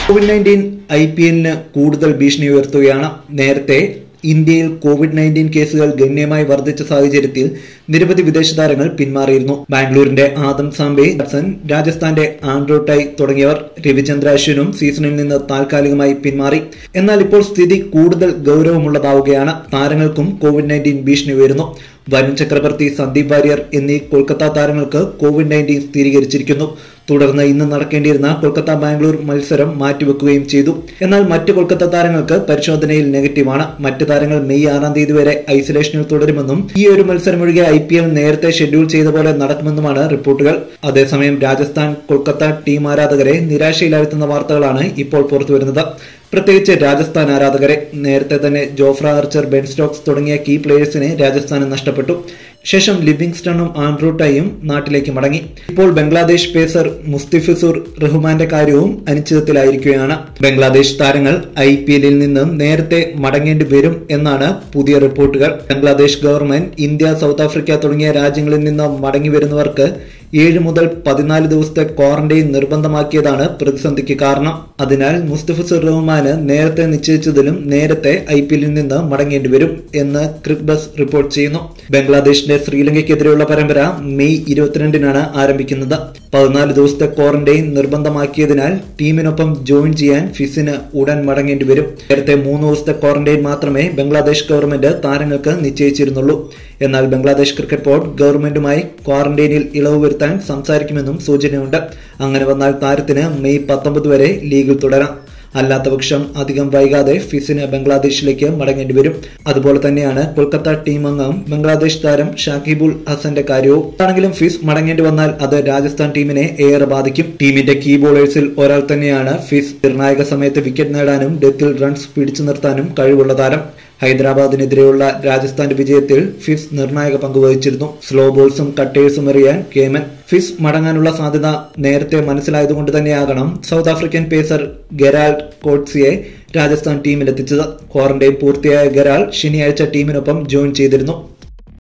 Covid nineteen I P എല്ലിന് കൂടുതൽ ഭീഷണി ഉയർത്തുകയാണ് നേരത്തെ ഇന്ത്യയിൽ കോവിഡ് നയൻറ്റീൻ കേസുകൾ ഗണ്യമായി വർദ്ധിച്ച സാഹചര്യത്തിൽ നിരവധി വിദേശ താരങ്ങൾ പിന്മാറിയിരുന്നു ബാംഗ്ലൂരിന്റെ ആദം സാംബെ ജാക്സൺ രാജസ്ഥാന്റെ ആൻഡ്രോ ടൈ തുടങ്ങിയവർ രവിചന്ദ്ര അശ്വിനും സീസണിൽ നിന്ന് താൽക്കാലികമായി പിന്മാറി എന്നാൽ ഇപ്പോൾ സ്ഥിതി കൂടുതൽ ഗൌരവമുള്ളതാവുകയാണ് താരങ്ങൾക്കും കോവിഡ് നയൻറ്റീൻ ഭീഷണി ഉയരുന്നു വരുൺ ചക്രവർത്തി സന്ദീപ് വാര്യർ എന്നീ കൊൽക്കത്ത താരങ്ങൾക്ക് കോവിഡ് നയൻറ്റീൻ സ്ഥിരീകരിച്ചിരിക്കുന്നു തുടർന്ന് ഇന്ന് നടക്കേണ്ടിയിരുന്ന കൊൽക്കത്ത ബാംഗ്ലൂർ മത്സരം മാറ്റിവെക്കുകയും ചെയ്തു എന്നാൽ മറ്റ് കൊൽക്കത്ത താരങ്ങൾക്ക് പരിശോധനയിൽ നെഗറ്റീവാണ് മറ്റ് താരങ്ങൾ മെയ് ആറാം തീയതി വരെ ഐസൊലേഷനിൽ തുടരുമെന്നും ഈ ഒരു മത്സരം ഒഴികെ ഐ പി എൽ നേരത്തെ ഷെഡ്യൂൾ ചെയ്ത പോലെ നടക്കുമെന്നുമാണ് റിപ്പോർട്ടുകൾ അതേസമയം രാജസ്ഥാൻ കൊൽക്കത്ത ടീം ആരാധകരെ നിരാശയിലാഴ്ത്തുന്ന വാർത്തകളാണ് ഇപ്പോൾ പുറത്തുവരുന്നത് പ്രത്യേകിച്ച് രാജസ്ഥാൻ ആരാധകരെ നേരത്തെ തന്നെ ജോഫ്ര ആർച്ചർ ബെൻ സ്റ്റോക്സ് തുടങ്ങിയ കീ പ്ലേയേഴ്സിനെ രാജസ്ഥാന് നഷ്ടപ്പെട്ടു ശേഷം ലിവിങ്സ്റ്റണും ആൻഡ്രൂട്ടയും നാട്ടിലേക്ക് മടങ്ങി ഇപ്പോൾ ബംഗ്ലാദേശ് പേസർ മുസ്തിഫിസുർ റഹ്മാന്റെ കാര്യവും അനിശ്ചിതത്തിലായിരിക്കുകയാണ് ബംഗ്ലാദേശ് താരങ്ങൾ ഐ പി എല്ലിൽ നിന്ന് നേരത്തെ മടങ്ങേണ്ടി വരും എന്നാണ് പുതിയ റിപ്പോർട്ടുകൾ Bangladesh government India South Africa തുടങ്ങിയ രാജ്യങ്ങളിൽ നിന്ന് മടങ്ങി വരുന്നവർക്ക് ഏഴ് മുതൽ പതിനാല് ദിവസത്തെ ക്വാറന്റൈൻ നിർബന്ധമാക്കിയതാണ് പ്രതിസന്ധിക്ക് കാരണം അതിനാൽ മുസ്തഫിസുർ റഹ്മാന് നേരത്തെ നിശ്ചയിച്ചതിലും നേരത്തെ ഐ പി എല്ലിൽ നിന്ന് മടങ്ങേണ്ടി വരും എന്ന് ക്രിക്ബസ് റിപ്പോർട്ട് ചെയ്യുന്നു ബംഗ്ലാദേശിന്റെ ശ്രീലങ്കയ്ക്കെതിരെയുള്ള പരമ്പര മെയ് ഇരുപത്തിരണ്ടിനാണ് ആരംഭിക്കുന്നത് പതിനാല് ദിവസത്തെ ക്വാറന്റൈൻ നിർബന്ധമാക്കിയതിനാൽ ടീമിനൊപ്പം ജോയിൻ ചെയ്യാൻ ഫിസിന് ഉടൻ മടങ്ങേണ്ടി വരും നേരത്തെ മൂന്ന് ദിവസത്തെ ക്വാറന്റൈൻ മാത്രമേ ബംഗ്ലാദേശ് ഗവൺമെന്റ് താരങ്ങൾക്ക് നിശ്ചയിച്ചിരുന്നുള്ളൂ എന്നാൽ ബംഗ്ലാദേശ് ക്രിക്കറ്റ് ബോർഡ് ഗവൺമെന്റുമായി ക്വാറന്റൈനിൽ ഇളവ് വരുത്താൻ സംസാരിക്കുമെന്നും സൂചനയുണ്ട് അങ്ങനെ വന്നാൽ താരത്തിന് മെയ് പത്തൊമ്പത് വരെ ലീഗിൽ തുടരാം അല്ലാത്തപക്ഷം അധികം വൈകാതെ ഫിസിന് ബംഗ്ലാദേശിലേക്ക് മടങ്ങേണ്ടി വരും അതുപോലെ തന്നെയാണ് കൊൽക്കത്ത ടീം അംഗം ബംഗ്ലാദേശ് താരം ഷാക്കിബുൽ ഹസന്റെ കാര്യവും ആണെങ്കിലും ഫിസ് മടങ്ങേണ്ടി വന്നാൽ അത് രാജസ്ഥാൻ ടീമിനെ ഏറെ ബാധിക്കും ടീമിന്റെ കീ ബോളേഴ്സിൽ ഒരാൾ തന്നെയാണ് ഫിസ് നിർണായക സമയത്ത് വിക്കറ്റ് നേടാനും ഡെത്തിൽ റൺസ് പിടിച്ചു നിർത്താനും കഴിവുള്ള താരം ഹൈദരാബാദിനെതിരെയുള്ള രാജസ്ഥാന്റെ വിജയത്തിൽ ഫിസ് നിർണായക പങ്കുവഹിച്ചിരുന്നു സ്ലോ ബോൾസും കട്ടേഴ്സും എറിയാൻ കേമൻ ഫിസ് മടങ്ങാനുള്ള സാധ്യത നേരത്തെ മനസ്സിലായതുകൊണ്ട് തന്നെയാകണം സൗത്ത് ആഫ്രിക്കൻ പേസർ ഗെറാൾഡ് കോട്സിയെ രാജസ്ഥാൻ ടീമിലെത്തിച്ചത് ക്വാറന്റൈൻ പൂർത്തിയായ ഗെറാൾ ശനിയാഴ്ച ടീമിനൊപ്പം ജോയിൻ ചെയ്തിരുന്നു